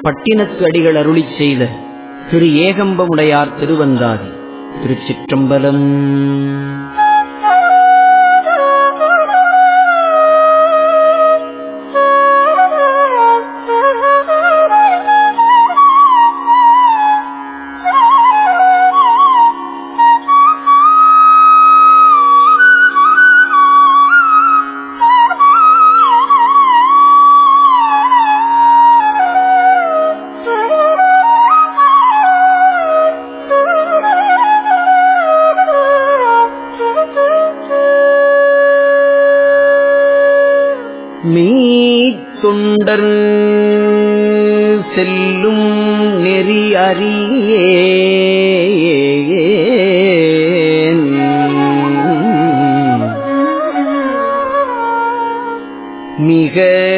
பட்டினத்து அடிகள் அருளி செய்த திரு ஏகம்பமுடையார் திருவந்தாதி திருச்சிற்றம்பலம் மீத்தொண்டர் செல்லும் நெறி அறியே மிக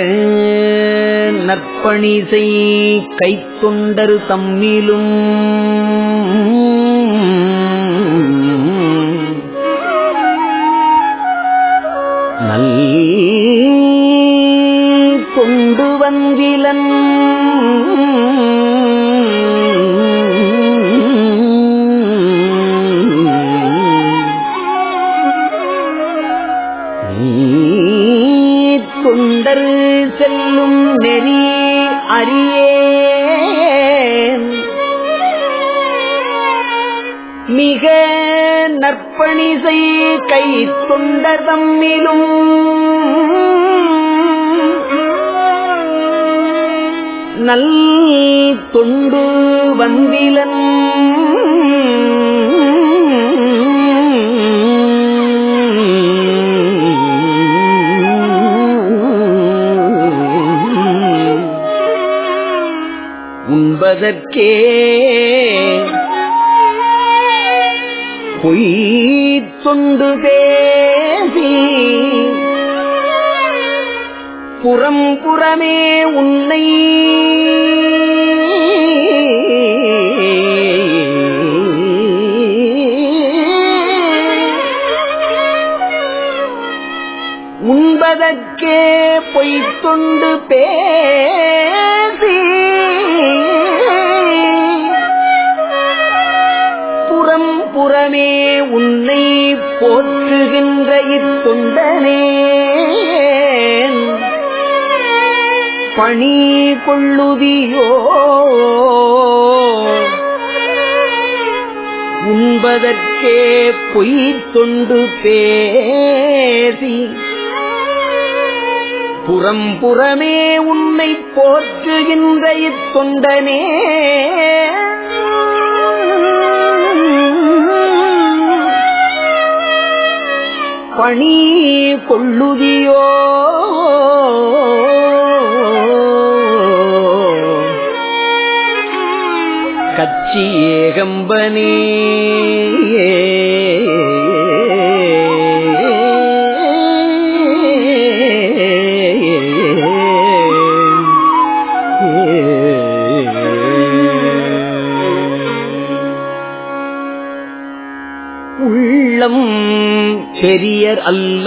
நற்பணிசை கைத்தொண்டர் தம்மிலும் நல் கொண்டு வந்திலன் தொண்டர் செல்லும் நெறி அறியேன் மிக நற்பணிசை கை தொண்டர் தம்மிலும் நல் தொண்டு வந்திலன் உண்பதற்கே பொய் தொண்டு பேசி புறம் புறமே உன்னை உண்பதற்கே பொய்த்தொண்டு பேசி புறம் புறமே உன்னை போற்றுகின்ற இத்தொண்டனே பணி கொள்ளுதியோ உண்பதற்கே பொய் தொண்டு பேசி புறம் புறமே உன்னை போற்றுகின்ற இத்தொண்டனே பணி கொள்ளுதியோ கச்சி ஏகம்பனே உள்ளம் பெரியர் அல்ல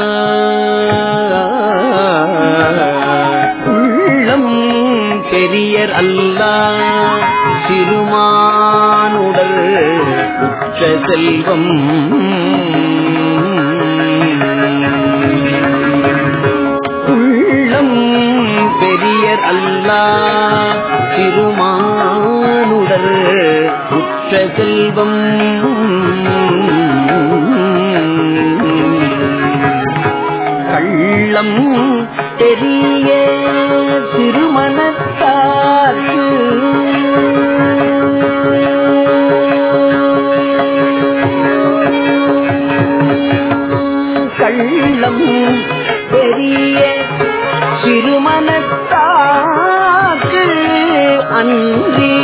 உள்ளம் பெரியர் அல்ல சிறுமானுடல் உச்ச செல்வம் உள்ளம் பெரியர் அல்ல சிறுமானுடல் உச்ச செல்வம் கள்ளம் தெரிய திருமணத்தார்க்கு கள்ளம் பெரிய திருமணத்தாக்கு அன்றி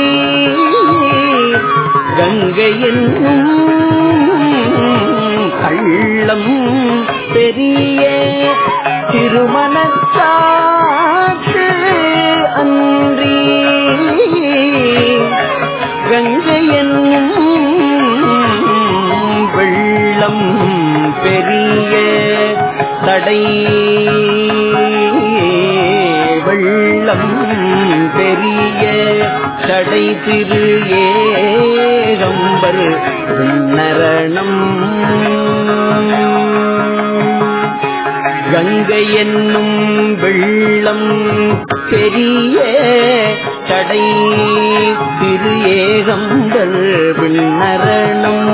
கங்கையின் கள்ளம் பெரிய திருமணத்தாக்கு அன்றி கங்கையின் வெள்ளம் பெரிய தடை வெள்ளம் பெரிய தடை திரு ஏகம்பர் விண்ணரணம் கங்கை என்னும் வெள்ளம் பெரிய தடை திரு ஏகம்பர் விண்ணரணம்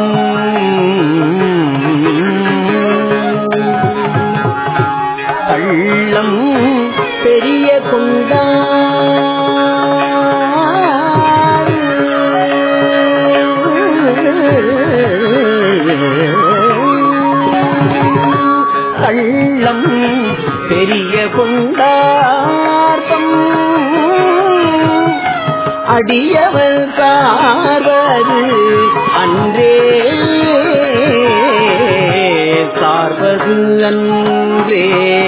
பள்ளம் பெரிய கொண்டா கள்ளம் பெரிய கொண்டார்த்தம் அடியவர் சார்வது அன்றே சார்வது அன்றே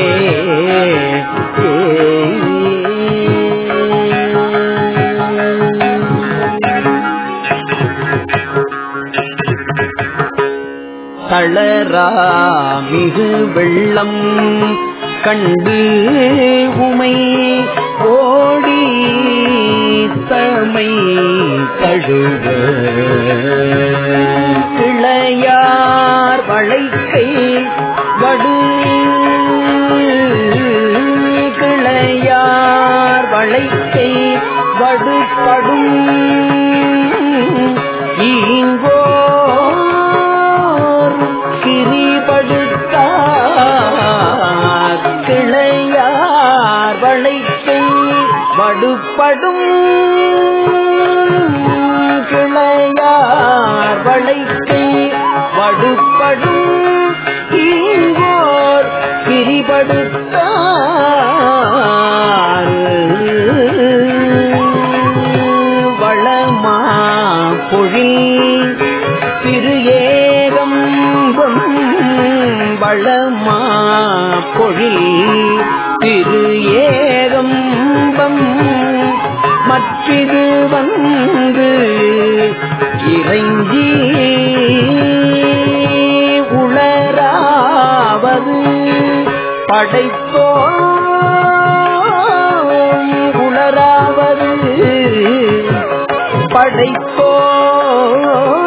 தளரா மிகு வெள்ளம் கண்டு உமை ஓடி தமை கழுவ இளையார் வளைக்கை வடு கிளையார் வளைக்கை வடுபடும் ஈங்கோர் கிரிபடுத்தார் கிளையார் வளைக்கை வடுப்படும் கிளையார் வளைக்கை வடுப்படும் ஈங்கோர் கிரிபடுத்தார் வளமா பொழில் திரு ஏகம்பம் வளமா பொழில் திரு ஏகம்பம் மற்றிது வந்து இறைஞ்சி உளராவது படைத்தோ உளராவது படைத்தோ